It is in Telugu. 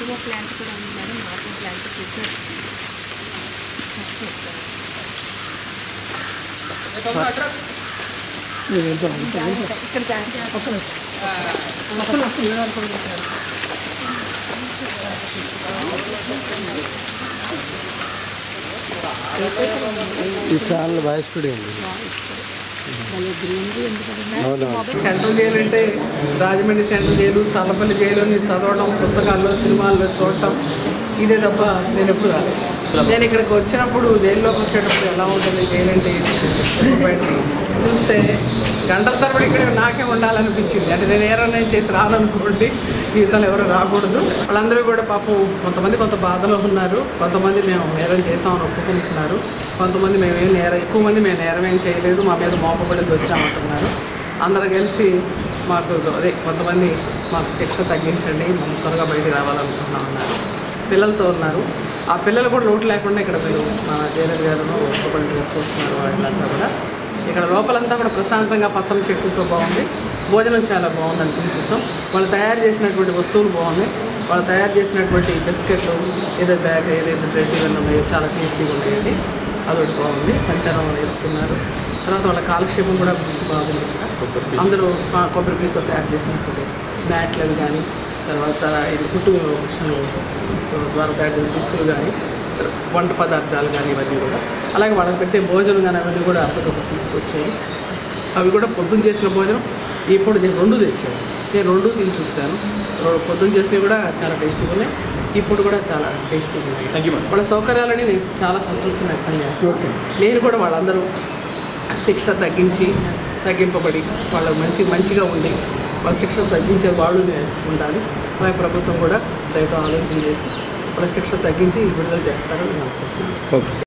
ఆర్ఓ ప్లాంట్ కూడా ఉంది మేడం వాటర్ ప్లాంట్ చూసి ఇక్కడ బ్యాంక్ ఇది చాలా బాగా స్టూడియో అండి అవునవును సెంట్రల్ జైలు అంటే Rajahmundry central jail Challapalli jail అని చదవడం పుస్తకాల్లో సినిమాల్లో చూడటం ఇదే తప్ప నేను ఎప్పుడు రాలేదు నేను ఇక్కడికి వచ్చినప్పుడు జైల్లోకి వచ్చేటప్పుడు ఎలా ఉంటుంది జైలు అంటే ఏంటి? బయటికి చూస్తే గంటల తరబడి ఇక్కడ నాకే ఉండాలనిపించింది అంటే నేను ఏరైనా చేసి రాననుకోండి జీవితంలో ఎవరు రాకూడదు వాళ్ళందరూ కూడా పాపం కొంతమంది కొంత బాధలో ఉన్నారు కొంతమంది మేము నేరం చేసామని ఒప్పుకుంటున్నారు కొంతమంది మేమేం నేరం ఎక్కువ మంది మేము నేరం ఏం చేయలేదు మా మీద మోపబడింది వచ్చామంటున్నారు అందరూ కలిసి మాకు అదే కొంతమంది మాకు శిక్ష తగ్గించండి మేము త్వరగా బయటికి రావాలనుకుంటున్నాం అన్నారు పిల్లలతో ఉన్నారు ఆ పిల్లలు కూడా లోటు లేకుండా ఇక్కడ మీరు మా జైలర్ గారు సూపరింటెండెంట్ గారు చూస్తున్నారు వాళ్ళంతా కూడా ఇక్కడ లోపలంతా కూడా ప్రశాంతంగా పచ్చని చెట్టుతో బాగుంది భోజనం చాలా బాగుందని తిని చూసాం వాళ్ళు తయారు చేసినటువంటి వస్తువులు బాగున్నాయి వాళ్ళు తయారు చేసినటువంటి బిస్కెట్లు ఏదో బ్యాగ్ ఏదైతే బ్రెడ్ ఇవన్నీ ఉన్నాయో చాలా టేస్టీగా ఉన్నాయండి అదొకటి బాగుంది పంచరం వేస్తున్నారు తర్వాత వాళ్ళ కాలక్షేపం కూడా బాగుంది ఇక్కడ. అందరూ ఆ, కొబ్బరి పీసుతో తయారు చేసినటువంటి మ్యాట్లు అవి కానీ తర్వాత ఇది కుట్టు మిషన్లు ద్వారా తయారు చేసిన దుస్తులు కానీ వంట పదార్థాలు కానీ ఇవన్నీ కూడా అలాగే వాళ్ళకి పెట్టే భోజనం కానీ అవన్నీ కూడా అప్పటికప్పుడు తీసుకొచ్చాయి అవి కూడా పొద్దున్న చేసిన భోజనం ఇప్పుడు నేను రెండు తెచ్చాను నేను రెండు తిని చూశాను రో- పొద్దున్న చేసినవి కూడా చాలా టేస్టీగా ఉన్నాయి ఇప్పుడు కూడా చాలా టేస్టీగా ఉన్నాయి వాళ్ళ సౌకర్యాలని నేను చాలా సంతృప్తి వ్యక్తం చేస్తాను నేను కూడా వాళ్ళందరూ శిక్ష తగ్గించి తగ్గింపబడి వాళ్ళు మంచి మంచిగా ఉండి వాళ్ళ శిక్ష తగ్గించే వాళ్ళు ఉండాలి అలాగే ప్రభుత్వం కూడా దయతో ఆలోచన చేసి వాళ్ళ శిక్ష తగ్గించి విడుదల చేస్తారని నేను అనుకుంటున్నాను ఓకే